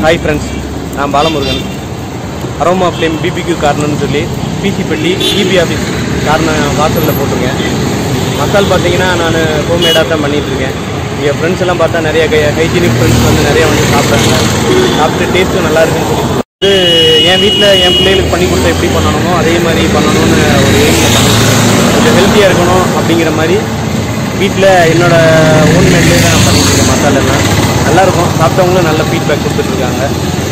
Hi friends நான் Balamurugan aroma flame BBQ கார்னர்னு சொல்லி பிசிப்பள்ளி இபி ஆஃபீஸ் கார்னர் வாசலில் போட்டிருக்கேன் மசால் பார்த்தீங்கன்னா நான் ஹோம்மேடாக தான் பண்ணிட்டு இருக்கேன் என் ஃப்ரெண்ட்ஸ் எல்லாம் பார்த்தா நிறைய ஹைஜீனிக் ஃப்ரெண்ட்ஸ் வந்து நிறைய வந்து சாப்பிட்றாங்க சாப்பிட்டு டேஸ்ட்டும் நல்லா இருக்குன்னு சொல்லி சொல்லுவாங்க. இது என் வீட்டில் என் பிள்ளைகளுக்கு பண்ணி கொடுத்தா எப்படி பண்ணணுமோ அதே மாதிரி பண்ணணும்னு ஒரு எய்மில் கொஞ்சம் ஹெல்த்தியாக இருக்கணும் அப்படிங்கிற மாதிரி வீட்டில் என்னோட ஓன் மேட்லேயே தான் நான் பண்ணிட்டு இருக்கேன் மசாலா எல்லாம் நல்லா இருக்கும் சாப்பிட்டவங்களும் நல்ல ஃபீட்பேக் கொடுத்துட்டு இருக்காங்க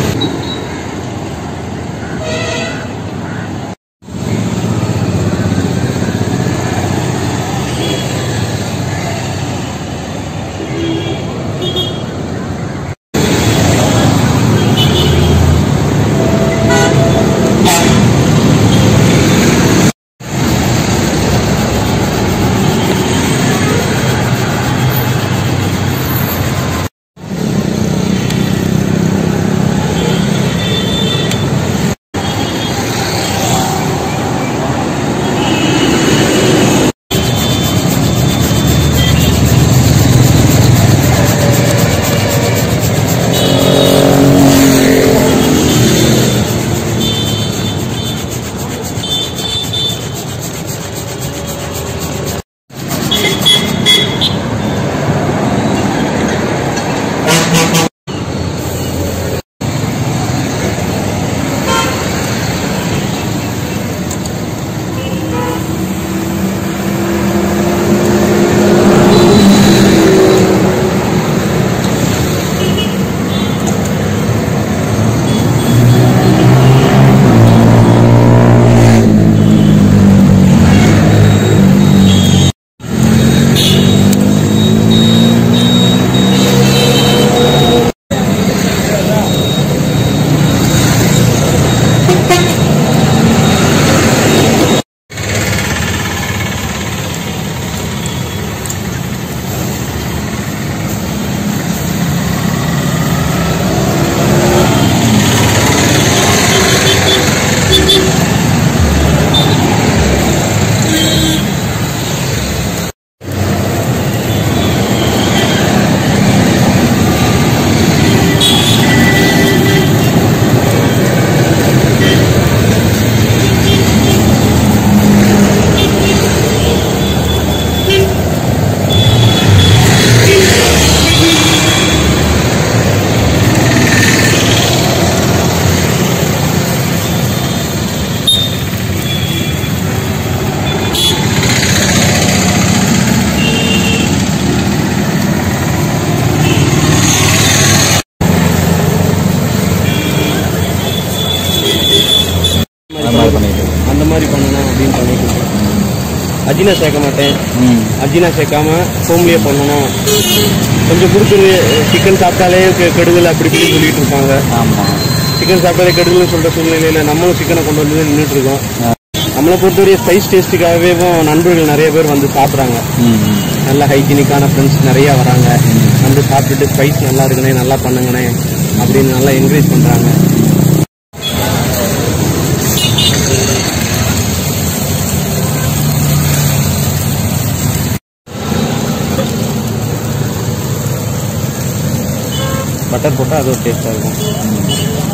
அந்த மாதிரி பண்ணிட்டு இருக்கேன். அந்த மாதிரி பண்ணணும் அப்படின்னு பண்ணிட்டு இருக்கேன் அஜினா சேர்க்க மாட்டேன் ம் அஜினா சேர்க்காம ஹோம்லேயே பண்ணணும் கொஞ்சம் கொடுக்குறது சிக்கன் சாப்பிட்டாலே கெ- கெடுதல் அப்படி இப்படி சொல்லிட்டு இருப்பாங்க ஆமாம் சிக்கன் சாப்பிட்டாலே கெடுதல்னு சொல்ற சூழ்நிலையில நம்மளும் சிக்கனை கொண்டு வந்து நின்றுட்டு இருக்கோம் நம்மளை பொறுத்தவரை ஸ்பைஸ் டேஸ்ட்டுக்காகவே நண்பர்கள் நிறைய பேர் வந்து சாப்பிட்றாங்க ம் ம். நல்ல ஹைஜீனிக்கான ஃப்ரெண்ட்ஸ் நிறைய வராங்க வந்து சாப்பிட்டுட்டு ஸ்பைஸ் நல்லா இருக்குண்ணே நல்லா பண்ணுங்கண்ணே அப்படின்னு நல்லா என்கரேஜ் பண்றாங்க பட்டர் போட்டால் அது ஒரு டேஸ்டாக இருக்கும்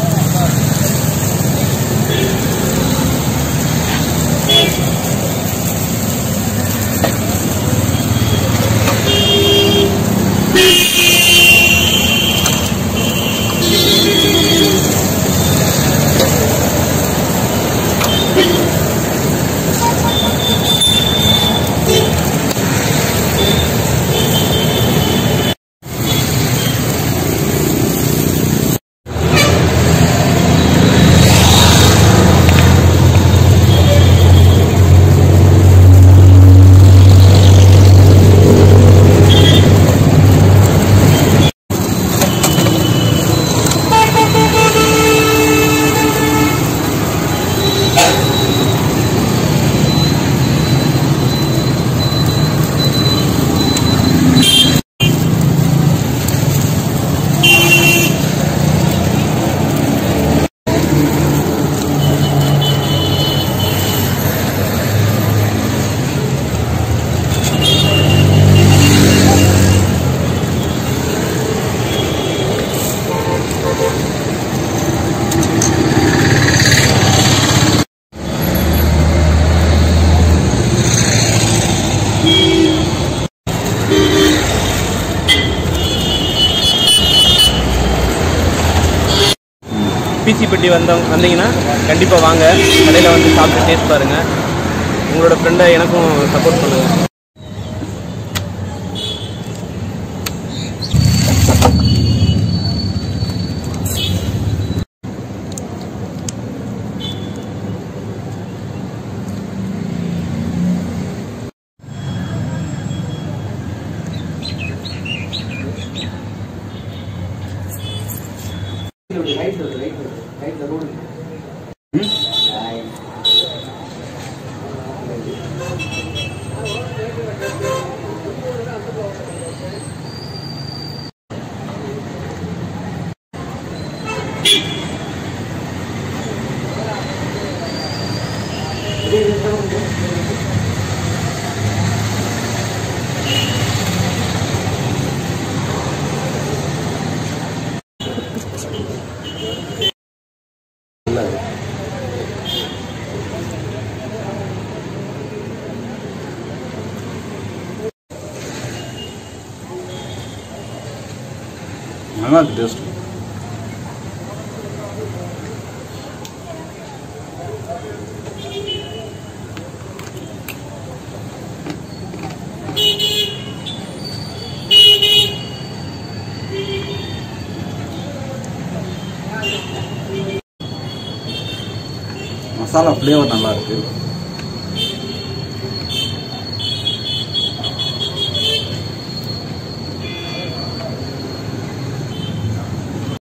பிசிப்பட்டி வந்தவங்க வந்தீங்கன்னா கண்டிப்பாக வாங்க கடையில் வந்து சாப்பிட்டு டேஸ்ட் பாருங்கள் உங்களோட ஃப்ரெண்டை எனக்கும் சப்போர்ட் பண்ணுங்கள் நல்லா இருக்கு டேஸ்ட் மசாலா ஃப்ளேவர் நல்லா இருக்கு